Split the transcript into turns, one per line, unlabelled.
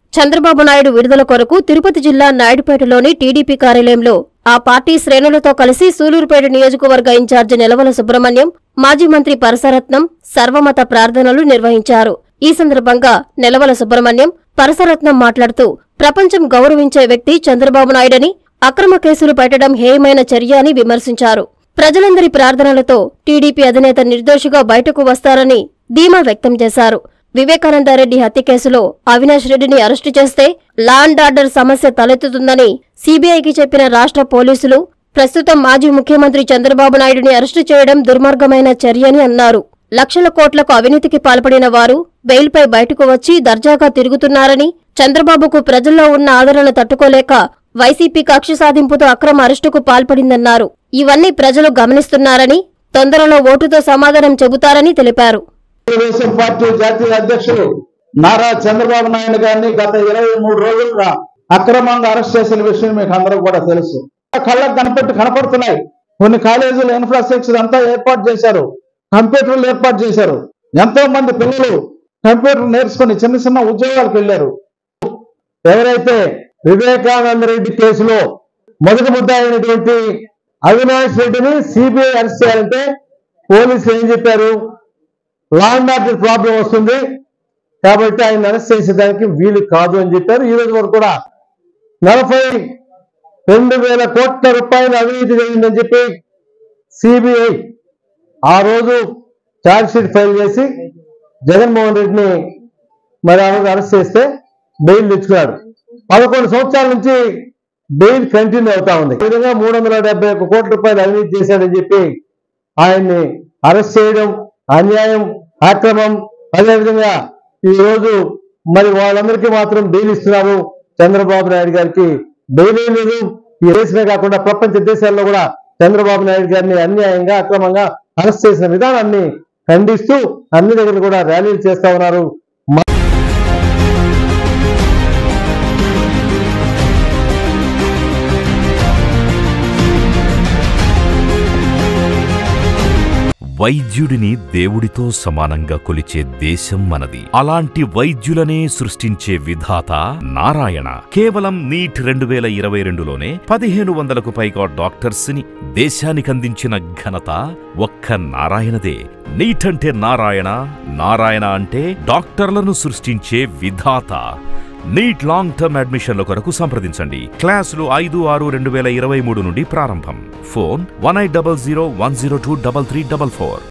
చంద్రబాబు నాయుడు విడుదల కొరకు తిరుపతి జిల్లా నాయుడుపేటలోని టీడీపీ కార్యాలయంలో ఆ పార్టీ శ్రేణులతో కలిసి సూలూరుపేట నియోజకవర్గ ఇన్ఛార్జి నెలవల సుబ్రహ్మణ్యం మాజీ మంత్రి పరసరత్నం సర్వమత ప్రార్థనలు నిర్వహించారు ఈ సందర్భంగా నెలవల సుబ్రహ్మణ్యం పరసరత్నం మాట్లాడుతూ ప్రపంచం గౌరవించే వ్యక్తి చంద్రబాబు నాయుడని అక్రమ కేసులు పెట్టడం హేయమైన చర్య అని విమర్శించారు ప్రజలందరి ప్రార్థనలతో టీడీపీ అధినేత నిర్దోషిగా బయటకు వస్తారని ధీమా వ్యక్తం చేశారు వివేకానందరెడ్డి హత్య కేసులో అవినాష్ రెడ్డిని అరెస్టు చేస్తే లా అండ్ ఆర్డర్ సమస్య తలెత్తుతుందని సీబీఐకి చెప్పిన రాష్ట్ర పోలీసులు ప్రస్తుతం మాజీ ముఖ్యమంత్రి చంద్రబాబు నాయుడిని అరెస్టు చేయడం దుర్మార్గమైన చర్యని అన్నారు లక్షల కోట్లకు అవినీతికి పాల్పడిన వారు బెయిల్పై బయటకు వచ్చి దర్జాగా తిరుగుతున్నారని చంద్రబాబుకు ప్రజల్లో ఉన్న ఆదరణ తట్టుకోలేక వైసీపీ కక్ష సాధింపుతో అక్రమ అరెస్టుకు పాల్పడిందన్నారు ఇవన్నీ ప్రజలు గమనిస్తున్నారని తొందరలో ఓటుతో సమాధానం చెబుతారని తెలిపారు
తెలుగుదేశం పార్టీ జాతీయ అధ్యక్షులు నారా చంద్రబాబు నాయుడు గారిని గత ఇరవై మూడు రోజులుగా అక్రమంగా అరెస్ట్ చేసిన విషయం మీకు అందరూ కూడా తెలుసు కళ్ళకు కనపట్టి కనపడుతున్నాయి కొన్ని కాలేజీలు ఇన్ఫ్రాస్ట్రక్చర్ అంతా ఏర్పాటు చేశారు కంప్యూటర్లు ఏర్పాటు చేశారు ఎంతో మంది పిల్లలు కంప్యూటర్ నేర్చుకుని చిన్న చిన్న ఉద్యోగాలకు వెళ్ళారు ఎవరైతే వివేకానంద రెడ్డి కేసులో మొదటి ముద్ద అయినటువంటి అవినాష్ రెడ్డిని సిబిఐ అరెస్ట్ చేయాలంటే పోలీసులు ఏం చెప్పారు లా అండ్ ఆర్డర్ ప్రాబ్లం వస్తుంది కాబట్టి ఆయన అరెస్ట్ చేసేదానికి వీలు కాదు అని చెప్పారు ఈ రోజు వరకు కూడా నలభై రెండు వేల కోట్ల రూపాయలు అవినీతి జరిగిందని చెప్పి సిబిఐ ఆ రోజు ఛార్జ్ షీట్ ఫైల్ చేసి జగన్మోహన్ రెడ్డిని మరి ఆ రోజు అరెస్ట్ చేస్తే బెయిల్ తెచ్చుకున్నాడు పదకొండు సంవత్సరాల నుంచి బెయిల్ కంటిన్యూ అవుతా ఉంది ఈ విధంగా మూడు వందల డెబ్బై ఒక్క కోట్ల రూపాయలు అవినీతి చేశాడని చెప్పి ఆయన్ని అరెస్ట్ చేయడం అన్యాయం అక్రమం అదేవిధంగా ఈ రోజు మరి వాళ్ళందరికీ మాత్రం బెయిల్ ఇస్తున్నారు చంద్రబాబు నాయుడు గారికి బెయిల్ ఏం లేదు ఈ దేశమే కాకుండా ప్రపంచ దేశాల్లో కూడా చంద్రబాబు నాయుడు గారిని అన్యాయంగా అక్రమంగా అరెస్ట్ చేసిన విధానాన్ని ఖండిస్తూ అన్ని దగ్గర కూడా ర్యాలీలు చేస్తా ఉన్నారు
వైద్యుడిని దేవుడితో సమానంగా కొలిచే దేశం మనది అలాంటి వైద్యులనే సృష్టించే విధాత నారాయణ కేవలం నీట్ రెండు వేల ఇరవై రెండులోనే పదిహేను వందలకు పైగా డాక్టర్స్ ని దేశానికి అందించిన ఘనత ఒక్క నారాయణదే నీట్ అంటే నారాయణ నారాయణ అంటే డాక్టర్లను సృష్టించే విధాత నీట్ లాంగ్ టర్మ్ అడ్మిషన్ల కొరకు సంప్రదించండి క్లాసులు ఐదు ఆరు రెండు వేల ఇరవై మూడు నుండి ప్రారంభం phone one eight double zero one zero two double three double four